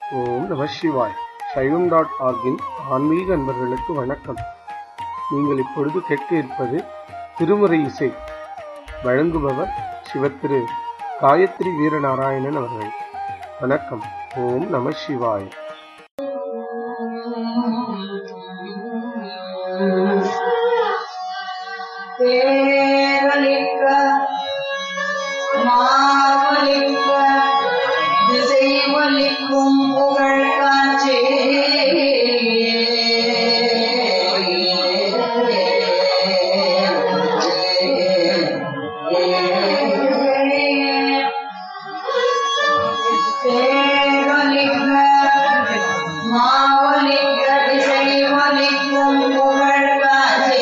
ஓம் நம சிவாய் சைவம் டாட் ஆர்கின் ஆன்மீக அன்பர்களுக்கு வணக்கம் நீங்கள் இப்பொழுது கேட்க இருப்பது திருமுறை இசை வழங்குபவர் சிவத்திரு காயத்ரி வீரநாராயணன் அவர்கள் வணக்கம் ஓம் நம சிவாய் தேவலிக்க மாவலிக்க திசைவலிக்கும் புகழ் காட்சி தேவலிக்க மாவலிக்க திசைவலிக்கும் புகழ் காட்சி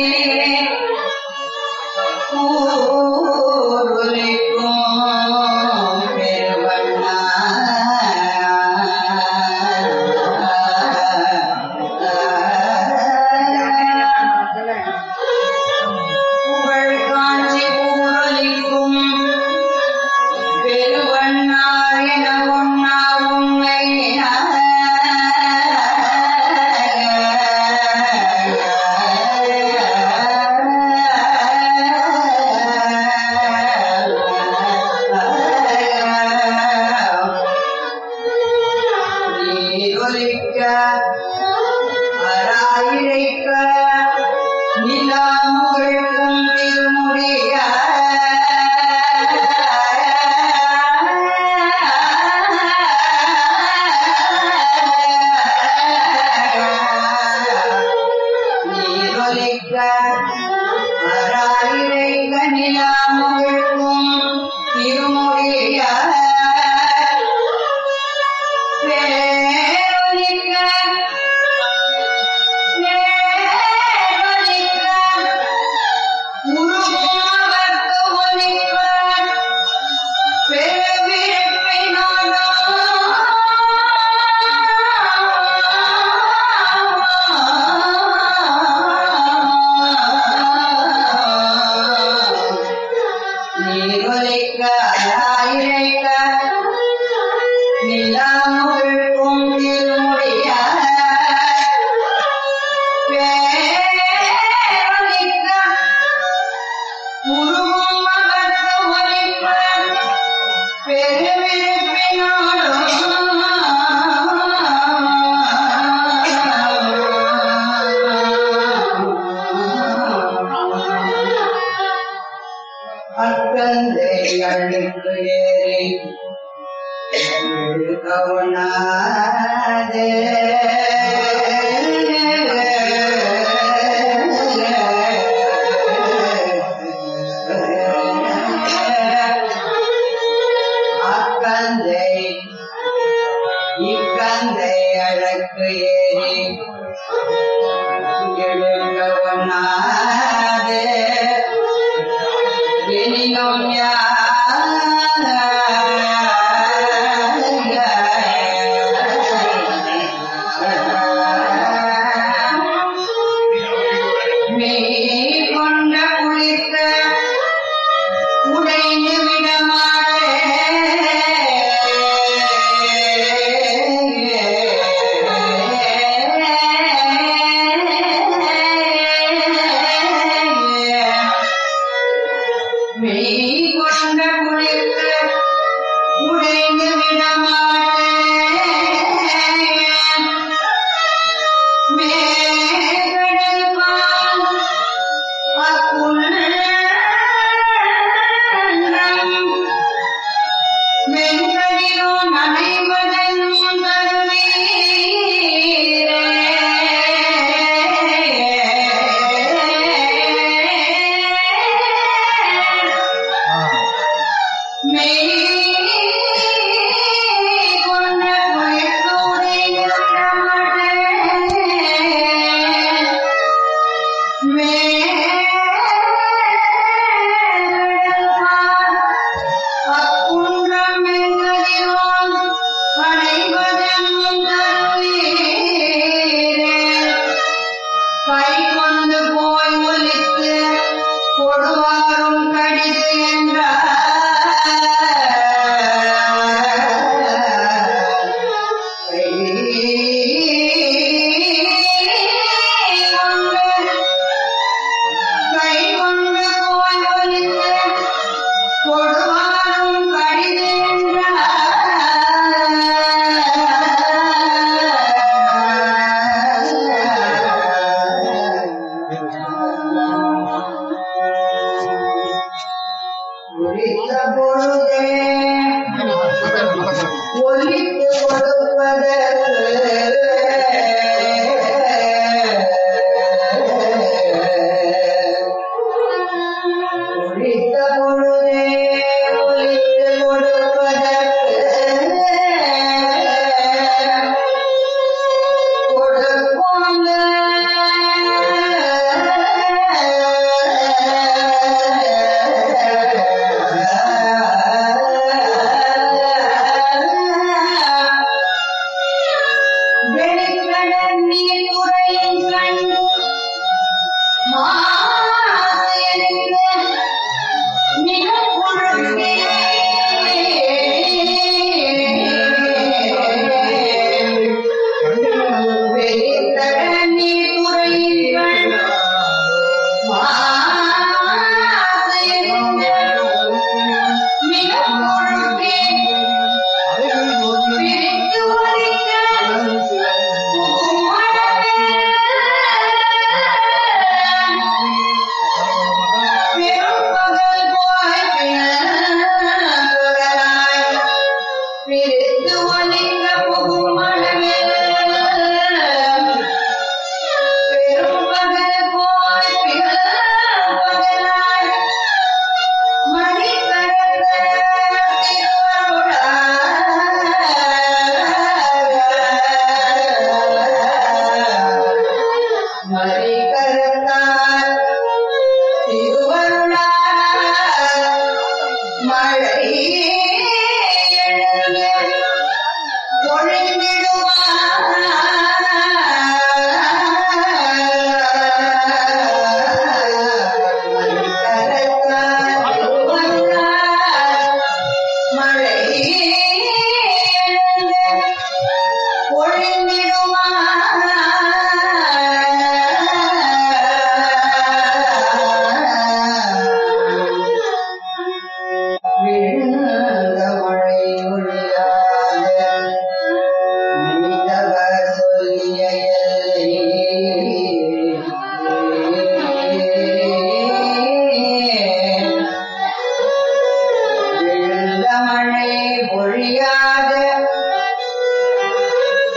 நீரொலிக்க அராயிரைக்க நிலாமுகழ்க்கும் திருமுடிய நீரொலிக்க அராயிரைக்க நிலாமுகழ்க்கும் திருமுடிய நீரொலிக்க ஆயிரைக்க நிலாமுழுக்கும் திருமுடிய பேரொலிக்க உருவும் மகத்து ஒலிப்ப பெருவிருப்பினோடும் அக்கந்தை அழுக்கு ஏறி கவுனாதே அக்கந்தை இக்கந்தை அழக்கு ஏறி எழுகவனாதே எனினும் மே கொண்ட குளித்த உடைந்து விடமாட்டே மெய் கொண்ட குளிக்க உடைந்து விடமாட்டேன் மேகடல் பால் அக்குள்ளம் மென்கடிலோ நனைவதன் கை கொண்டு போய் ஒலித்து கொடுவாரும் கடிது என்றார்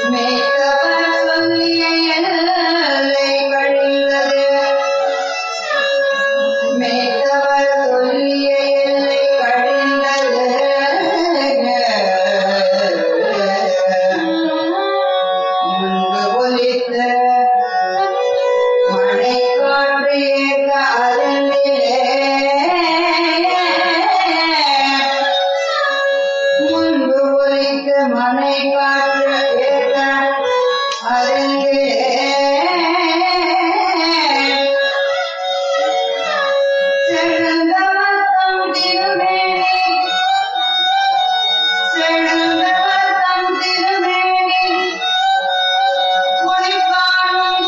மேய்த்தவர் சொல்லிய எல்லை கழிந்தது மேய்த்தவர் சொல்லிய எல்லை கழிந்தது முன்பு ஒலித்த மழை காற்று ஏக முன்பு ஒலித்த மழை காற்று ஏக அரங்கே செழுந்தவத்தம் திருமேனி செழுந்தவத்தம் திருமேனி ஒளிபாடும்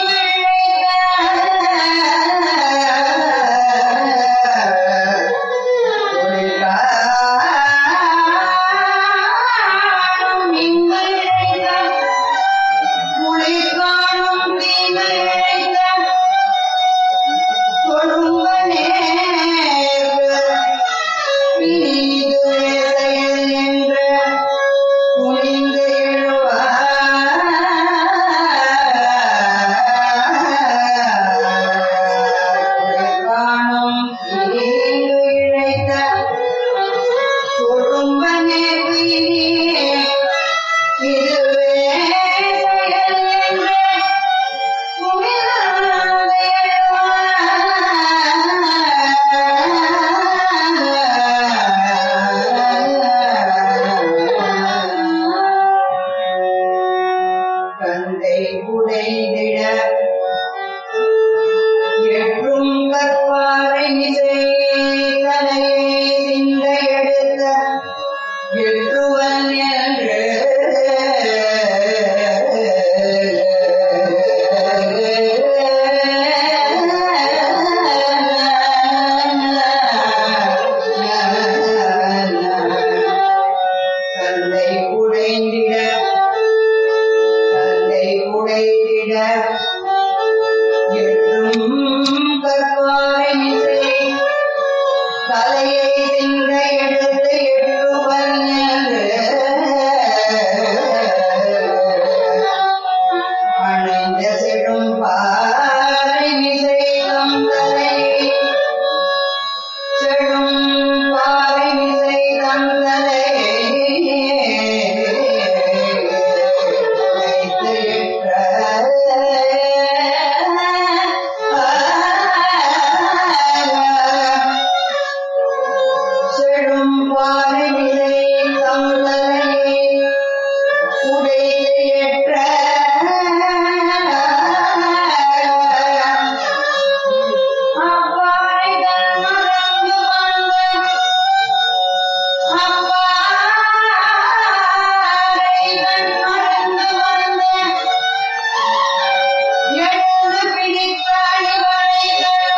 குனிந்து எழுவானும் இழைத்த குடும்பனே இதுவே செயல் என்று கந்தை உடைந்திட எட்டும் கற்பாறை மிசை தலையை சிந்த எடுத்த எட்டுவன் என்று கந்தை உடைந்திட கந்தை உடைந்திட எட்டும் கற்பாறை மிசை தலையை திங்க எடுத்து எட்டுவன் அணைந்த செடும் பாறை மிசை தம் தலையை செடும் பாறை மிசை தம் தலையை வைத்து செடும் பாறை மிசை தம் தலையை உடைத்து ஏற்ற அப்பாறைகள் மறந்து வந்த அப்பாறைகள் மறந்து வந்த எழுந்து பிடித்த அடிவரை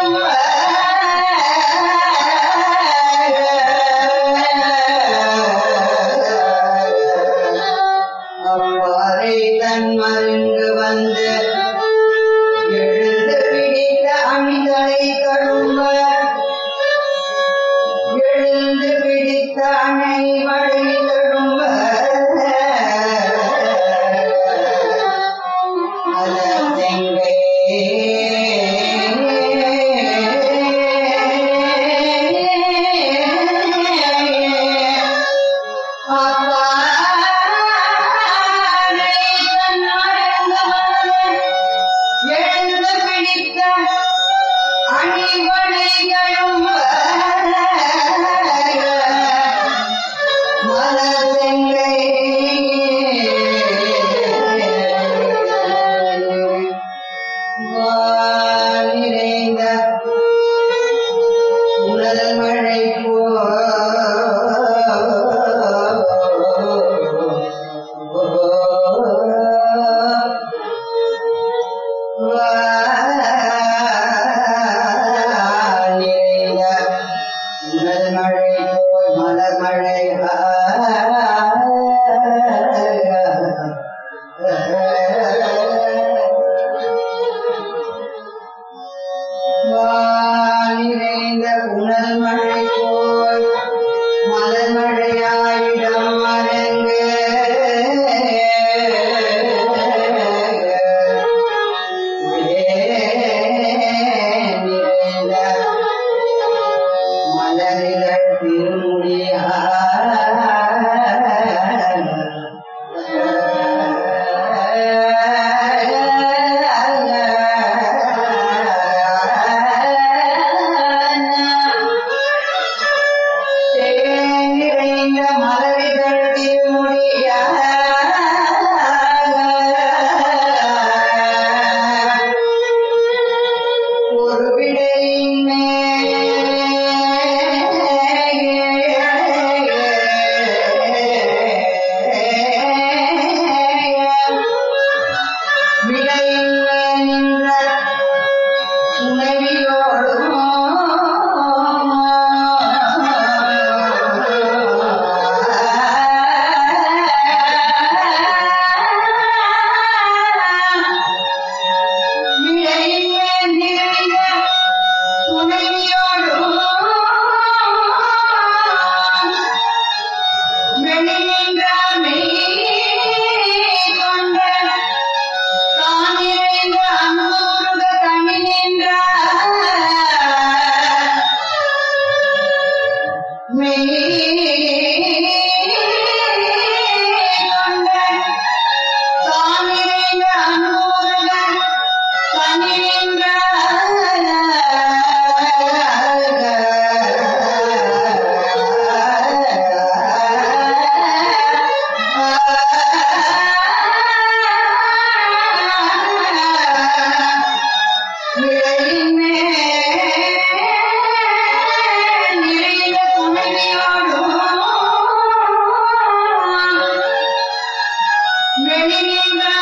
அவ்வாறை தன் மருங்கு வந்து எழுந்து பிடித்த அணிகளை தழும்ப எழுந்து பிடித்த அணை மழை தழும்ப அதெங்கை அப்பாறை தன் மருங்கு வந்து எண்ணி நின்றான்